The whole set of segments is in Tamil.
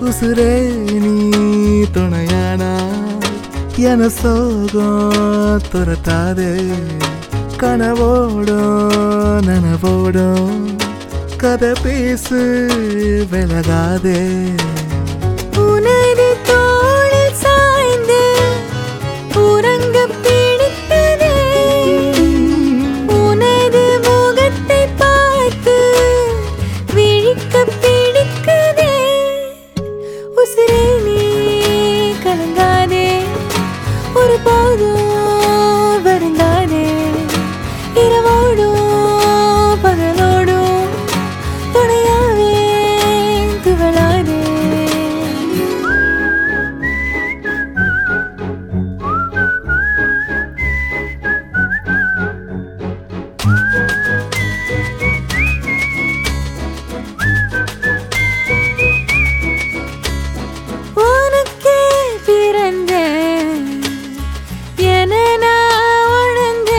உசுரே நீ துணையானா என சோகம் துரத்தாதே கனவோடும் நனவோடும் கதை பேசு விலகாதே உனது தோளில் சாய்ந்து உறங்க பிடித்ததே உனது முகத்தை பார்த்து விழிக்க பிடிக்குதே உசிரே நீ கலங்காதே ஒரு போதும் வருந்தாதே இரவோடும் பகலோடும் துணையாவே துவளாதே உனக்கே பிறந்த என நான் உணர்ந்த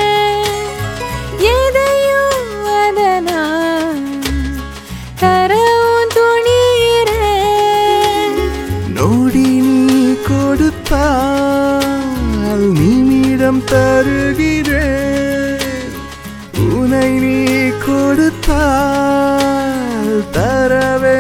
எதையும் அதனால் தரவும் துணிகிறேன் நோடி நீ கொடுத்தால் நிமிடம் தருகிறேன் உனை நீ கொடுத்தால் தரவே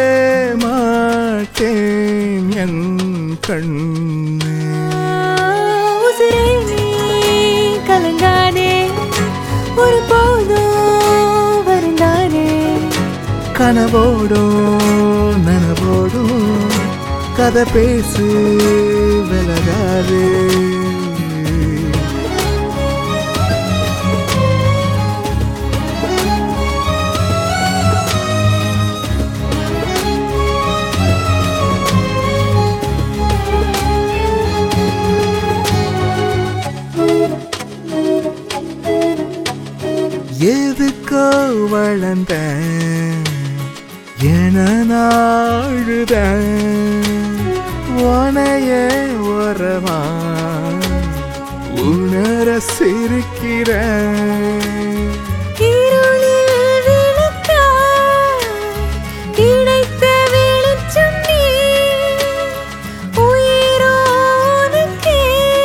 மாட்டேன் என் கண்ணே உசிரே நீ கலங்காதே ஒரு போதும் வருந்தாதே கனவோடும் நனவோடும் கதை பேசு விலகாதே எதுக்கோ வளர்ந்த என நாழுத உனைய உறவா உணர சிரிக்கிற இருளில் விளக்காய் கிடைத்த வெளிச்சம் நீ. உயிரோனுக்கே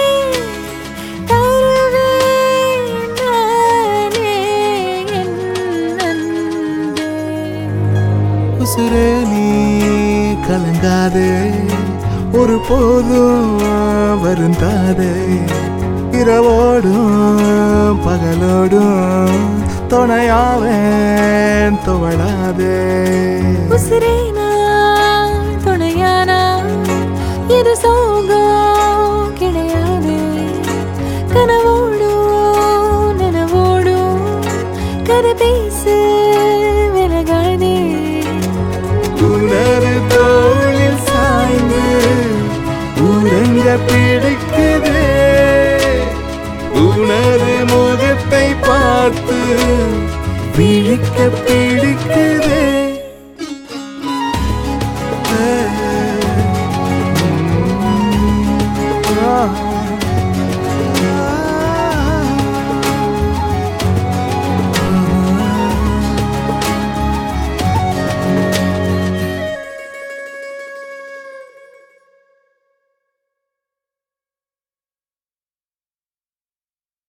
தருவேன் நானே என் அன்பே. உசுரே நீ கலங்காதே ஒரு போதும் வருந்தாதே இரவோடும் பகலோடும் துணையாவேன் துவளாதே உசிரே நான் துணையானா இது சோகம் கிடையாது கனவோடும் நனவோடும் கதை பேசு விலகாதே உணரு தோளில் சாய்ந்து உறங்க பிடிக்குதே உணரு முகத்தை பார்த்து விழிக்க பிடிக்குதே ஆ